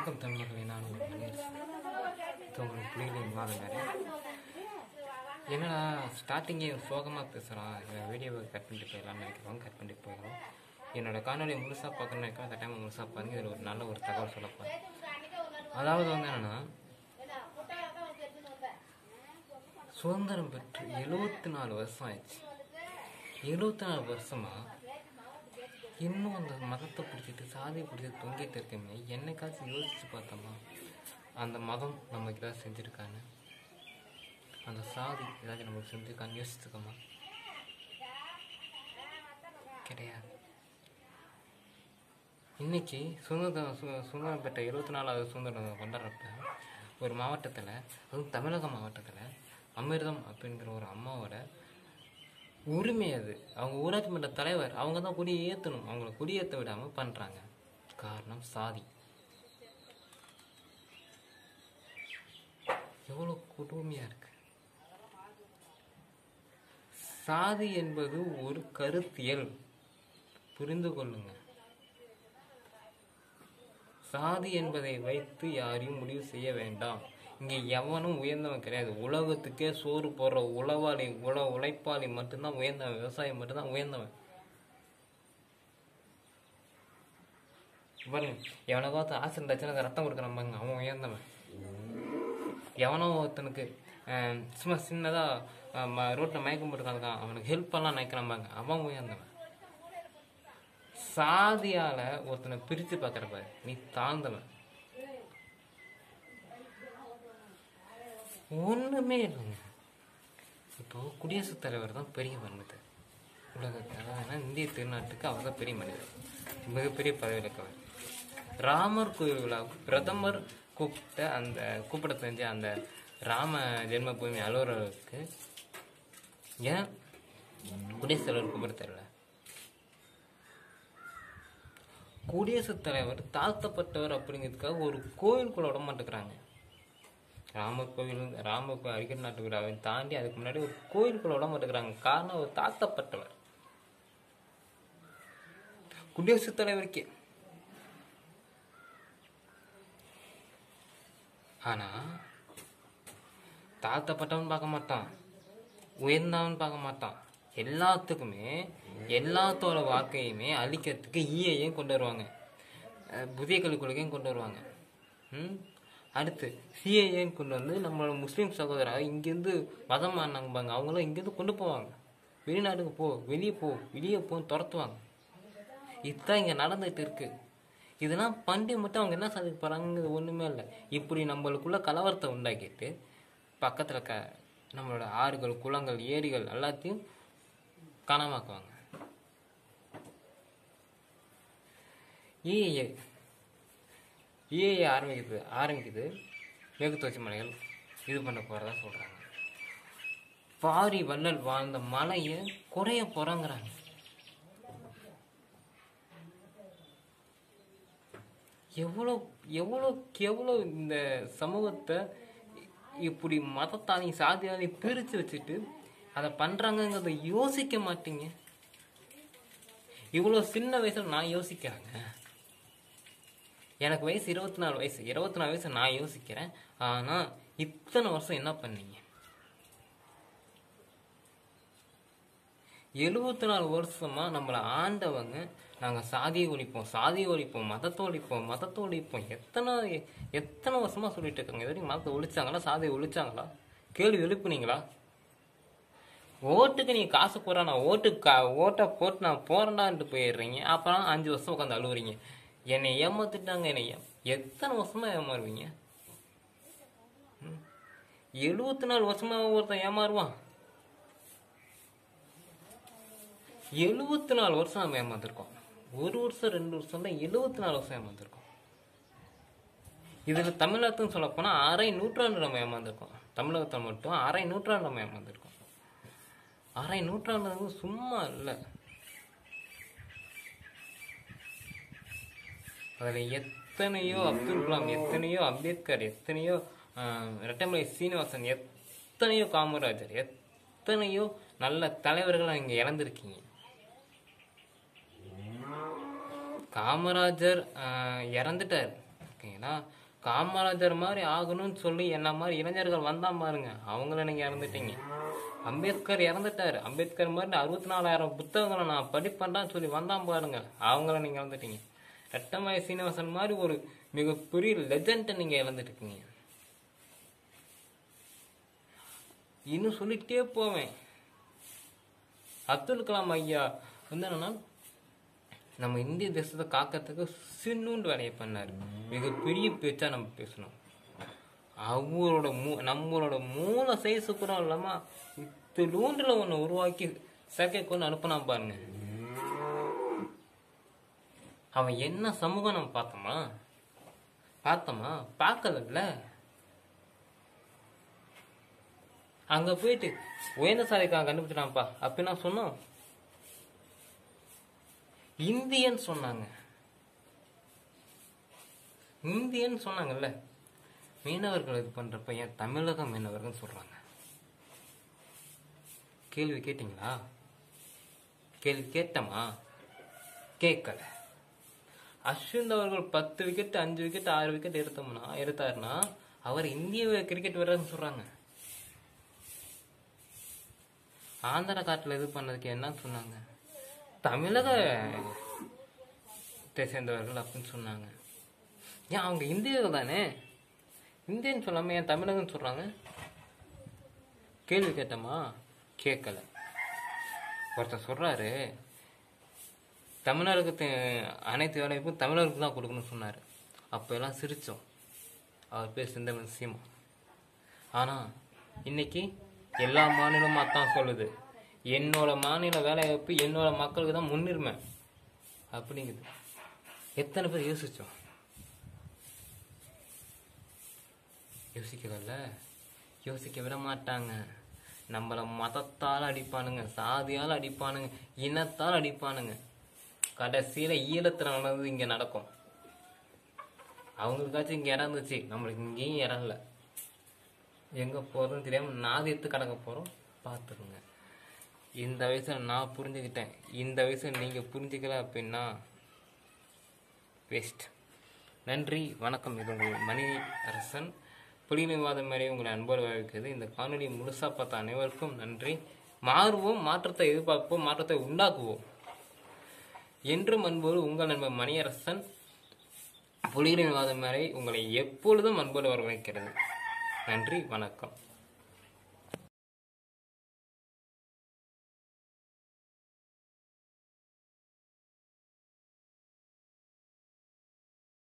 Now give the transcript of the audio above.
வணக்கம் தமிழர்களே நான் உங்கள் மணியரசு. இது உங்களுக்கு புரியல மாதம் வேறு என்னடா ஸ்டார்டிங்கே சோகமாக பேசுகிறான் இந்த வீடியோவை கட் பண்ணிட்டு போயிடலாம்னு நினைக்கிறோம் கட் பண்ணிட்டு போயிடலாம் என்னோட காணொலி முழுசாக பார்க்கணும்னு நினைக்கிறோம் அந்த டைம் முழுசாக பாருங்க இதில் ஒரு நல்ல ஒரு தகவல் சொல்ல போகிறேன் அதாவது வந்து என்னென்னா சுதந்திரம் பெற்று எழுபத்தி நாலு வருஷம் ஆயிடுச்சு எழுபத்தி நாலு வருஷமாக இன்னும் அந்த மதத்தை பிடிச்சிட்டு சாதியை பிடிச்சிட்டு தொங்கிட்டு இருக்கமே என்னைக்காச்சும் யோசிச்சு பார்த்தோமா அந்த மதம் நமக்கு ஏதாவது செஞ்சுருக்கான்னு அந்த சாதி ஏதாச்சும் நமக்கு செஞ்சுருக்கான்னு யோசிச்சுக்கோமா கிடையாது இன்னைக்கு சுதந்திரம் சு- சுதந்திரம் பெற்ற இருபத்தி நாலாவது சுதந்திரம் கொண்டாடுறப்ப ஒரு மாவட்டத்தில் அதுவும் தமிழக மாவட்டத்தில் அமிர்தம் அப்படிங்கிற ஒரு அம்மாவோட உரிமை அது அவங்க ஊராட்சி மன்ற தலைவர் அவங்க தான் கொடியை ஏற்றணும் அவங்கள கொடியேற்ற விடாமல் பண்ணுறாங்க காரணம் சாதி எவ்வளோ கொடுமையாக இருக்கு சாதி என்பது ஒரு கருத்தியல் புரிந்து கொள்ளுங்க சாதி என்பதை வைத்து யாரையும் முடிவு செய்ய வேண்டாம் இங்கே எவனும் உயர்ந்தவன் கிடையாது உலகத்துக்கே சோறு போடுற உழவாளி உழ உழைப்பாளி மட்டும்தான் உயர்ந்தவன் விவசாயி மட்டும்தான் உயர்ந்தவன் பாருங்க எவனுக்கோ ஒருத்தன் ஆசை இருந்துச்சுன்னா ரத்தம் கொடுக்குறான் பாருங்க அவன் உயர்ந்தவன் எவனோ ஒருத்தனுக்கு அஹ், சும்மா சின்னதாக ரோட்டில் மயக்கம் போட்டுருக்கான் அவனுக்கு ஹெல்ப் பண்ணலாம் நினைக்கிறான் பாருங்க அவன் உயர்ந்தவன் சாதியால ஒருத்தனை பிரித்து பார்க்குற பாரு நீ தாழ்ந்தவன் ஒண்ணுமே இல்லைங்க இப்போ குடியரசுத் தலைவர் தான் பெரிய மனிதர் உலக தலைவர்னா இந்திய திருநாட்டுக்கு அவர் தான் பெரிய மனிதர் மிகப்பெரிய பதவியில் இருக்கவர் ராமர் கோயில் விழாவுக்கு பிரதமர் கூப்பிட்ட அந்த கூப்பிட தெரிஞ்ச அந்த ராம ஜென்மபூமி அலுவலருக்கு ஏன் குடியரசுத் தலைவர் கூப்பிட தெரியல குடியரசுத் தலைவர் தாழ்த்தப்பட்டவர் அப்படிங்கிறதுக்காக ஒரு கோயில் கூட விட மாட்டேங்கிறாங்க ராமர் கோவில் ராமர் கோ- அரிக்கல் நாட்டு விழாவை தாண்டி அதுக்கு முன்னாடி ஒரு கோயில் கூட விட மாட்டேங்கிறாங்க காரணம் அவர் தாழ்த்தப்பட்டவர் குடியரசுத் தலைவருக்கே ஆனா தாழ்த்தப்பட்டவன் பார்க்க மாட்டான் உயர்ந்தவன் பார்க்க மாட்டான் எல்லாத்துக்குமே எல்லாத்தோட வாழ்க்கையுமே அழிக்கிறதுக்கு ஈயையும் கொண்டு வருவாங்க அஹ் புதிய கல்விக் கொள்கையும் கொண்டு வருவாங்க ம் அடுத்து சிஏஏன்னு கொண்டு வந்து நம்மளோட முஸ்லீம் சகோதரர் இங்கேருந்து மதம் மாறினாங்க பாங்க அவங்களும் இங்கேருந்து கொண்டு போவாங்க வெளிநாட்டுக்கு போ வெளியே போ வெளியே போன்னு துரத்துவாங்க இதுதான் இங்கே நடந்துட்டு இருக்கு இதெல்லாம் பண்டி மட்டும் அவங்க என்ன சாதிக்க போகிறாங்கிறது ஒன்றுமே இல்லை இப்படி நம்மளுக்குள்ள கலவரத்தை உண்டாக்கிட்டு பக்கத்தில் க நம்மளோட ஆறுகள் குளங்கள் ஏரிகள் எல்லாத்தையும் காணாமாக்குவாங்க ஏஏ ஏஏ ஆரம்பிக்குது ஆரம்பிக்குது மேற்குத்தொடர்ச்சி மலைகள் இது பண்ண போகிறதா சொல்கிறாங்க பாரி வள்ளல் வாழ்ந்த மலையை குறைய போகிறாங்கிறாங்க எவ்வளோ எவ்வளோக்கு எவ்வளோ இந்த சமூகத்தை இப்படி மதத்தாலையும் சாதியாலையும் பிரித்து வச்சுட்டு அதை பண்ணுறாங்கங்கிறத யோசிக்க மாட்டீங்க இவ்வளோ சின்ன வயசில் நான் யோசிக்கிறேங்க எனக்கு வயசு இருபத்தி நாலு வயசு இருபத்தி நாலு வயசு நான் யோசிக்கிறேன் ஆனால் இத்தனை வருஷம் என்ன பண்ணீங்க எழுபத்தி நாலு வருஷமா நம்மளை ஆண்டவங்க நாங்கள் சாதியை ஒழிப்போம் சாதியை ஒழிப்போம் மதத்தை ஒழிப்போம் மதத்தை ஒழிப்போம் எத்தனை எத்தனை வருஷமா சொல்லிட்டு இருக்காங்க இது வரைக்கும் மதத்தை ஒழிச்சாங்களா சாதியை ஒழிச்சாங்களா கேள்வி எழுப்புனீங்களா ஓட்டுக்கு நீ காசு போடுறா நான் ஓட்டுக்கு கா ஓட்டை போட்டு நான் போறேன்டான்ட்டு போயிடுறீங்க அப்புறம் அஞ்சு வருஷம் உட்காந்து அழுவுறீங்க என்னை ஏமாத்திட்டாங்க என்னை ஏ- எத்தனை வருஷமா ஏமாறுவீங்க எழுபத்தி நாலு வருஷமா ஒருத்தன் ஏமாறுவான் எழுபத்தி நாலு வருஷம் நம்ம ஏமாந்துருக்கோம் ஒரு வருஷம் ரெண்டு வருஷம் தான் எழுபத்தி நாலு வருஷம் ஏமாந்துருக்கோம் இதில் தமிழகத்துன்னு சொல்ல போனால் அரை நூற்றாண்டு நம்ம ஏமாந்துருக்கோம் தமிழகத்தை மட்டும் அரை நூற்றாண்டு நம்ம ஏமாந்துருக்கோம் அரை நூற்றாண்டு வந்து சும்மா இல்லை அதில் எத்தனையோ அப்துல் கலாம் எத்தனையோ அம்பேத்கர் எத்தனையோ ஆஹ், ரெட்டமலை சீனிவாசன் எத்தனையோ காமராஜர் எத்தனையோ நல்ல தலைவர்களை இங்கே இழந்திருக்கீங்க காமராஜர் ஆஹ், இறந்துட்டார் இருக்கீங்களா காமராஜர் மாதிரி ஆகணும்னு சொல்லி என்ன மாதிரி இளைஞர்கள் வந்தான் பாருங்க அவங்கள நீங்க இறந்துட்டீங்க அம்பேத்கர் இறந்துட்டாரு அம்பேத்கர் மாதிரி அறுபத்தி நாலாயிரம் புத்தகங்களை நான் படிப்பேன்டான்னு சொல்லி வந்தான் பாருங்க அவங்கள நீங்க இழந்துட்டீங்க ரெட்டமாய் சீனிவாசன் மாதிரி ஒரு மிகப்பெரிய லெஜண்டை நீங்க இழந்துட்டுருக்கீங்க இன்னும் சொல்லிட்டே போவேன் அப்துல் கலாம் ஐயா வந்து என்னன்னா நம்ம இந்திய தேசத்தை காக்கிறதுக்கு சின்னூண்டு வேலையை பண்ணார் மிகப்பெரிய பேச்சா நம்ம பேசணும் அவரோட மூ நம்மளோட மூல சைஸு கூட இல்லாம இத்திலூண்டுல ஒன்று உருவாக்கி செயற்கைக்கு ஒன்று அனுப்பினா பாருங்க அவன் என்ன சமூகம் நம்ம பார்த்தோமா பார்த்தோமா பார்க்கலல்ல அங்க போயிட்டு உயர்ந்த சாதிக்காக கண்டுபிடிச்சிட்டான்ப்பா அப்படின்னா சொன்னோம் இந்தியன் சொன்னாங்க இந்தியன் சொன்னாங்கல்ல மீனவர்கள் இது பண்றப்ப ஏன் தமிழக மீனவர்கள் சொல்றாங்க கேள்வி கேட்டீங்களா கேள்வி கேட்டமா கேட்கல அஸ்வின் அவர்கள் பத்து விக்கெட் அஞ்சு விக்கெட் ஆறு விக்கெட் எடுத்தோம்னா எடுத்தாருன்னா அவர் இந்திய கிரிக்கெட் வீரர்னு சொல்றாங்க ஆந்திரா காட்டில் இது பண்ணதுக்கு என்ன சொன்னாங்க தமிழக சேர்ந்தவர்கள் அப்படின்னு சொன்னாங்க ஏன் அவங்க இந்தியர்கள் தானே இந்தியன் சொல்லாம ஏன் தமிழகன்னு சொல்றாங்க கேள்வி கேட்டோமா கேட்கல ஒருத்தர் சொல்றாரு தமிழருக்கு தே- அனைத்து வேலைக்கும் தமிழருக்கு தான் கொடுக்கணும்னு சொன்னார் அப்போ எல்லாம் சிரிச்சோம் அவர் பேர் சிந்தமன் சீமா ஆனால் இன்னைக்கு எல்லா மாநிலமும் அதான் சொல்லுது என்னோட மாநில வேலைவாய்ப்பு என்னோட மக்களுக்கு தான் முன்னுரிமை அப்படிங்குது எத்தனை பேர் யோசிச்சோம் யோசிக்கல யோசிக்க விட மாட்டாங்க நம்மள மதத்தால் அடிப்பானுங்க சாதியால் அடிப்பானுங்க இனத்தால் அடிப்பானுங்க கடைசியில ஈழத்துல நடந்தது இங்க நடக்கும் அவங்களுக்காச்சும் இங்க இடம் இருந்துச்சு நம்மளுக்கு இங்கேயும் இடம் இல்லை எங்க போறதுன்னு தெரியாம நாதியத்து கடக்க போறோம் பார்த்துருங்க இந்த வயசுல நான் புரிஞ்சுக்கிட்டேன் இந்த வயசுல நீங்க புரிஞ்சுக்கல அப்படின்னா வேஸ்ட் நன்றி வணக்கம் இது உங்கள் மணி அரசன் புலிமை விவாதம் மாதிரி உங்களை அன்போடு வரவேற்கிறது இந்த காணொலி முழுசா பார்த்த அனைவருக்கும் நன்றி மாறுவோம் மாற்றத்தை எதிர்பார்ப்போம் மாற்றத்தை உண்டாக்குவோம் என்றும் அன்போடு உங்கள் நண்பர் மணியரசன் புலிகளின் விவாதம் வரை உங்களை எப்பொழுதும் அன்போடு வரவேற்கிறது நன்றி வணக்கம்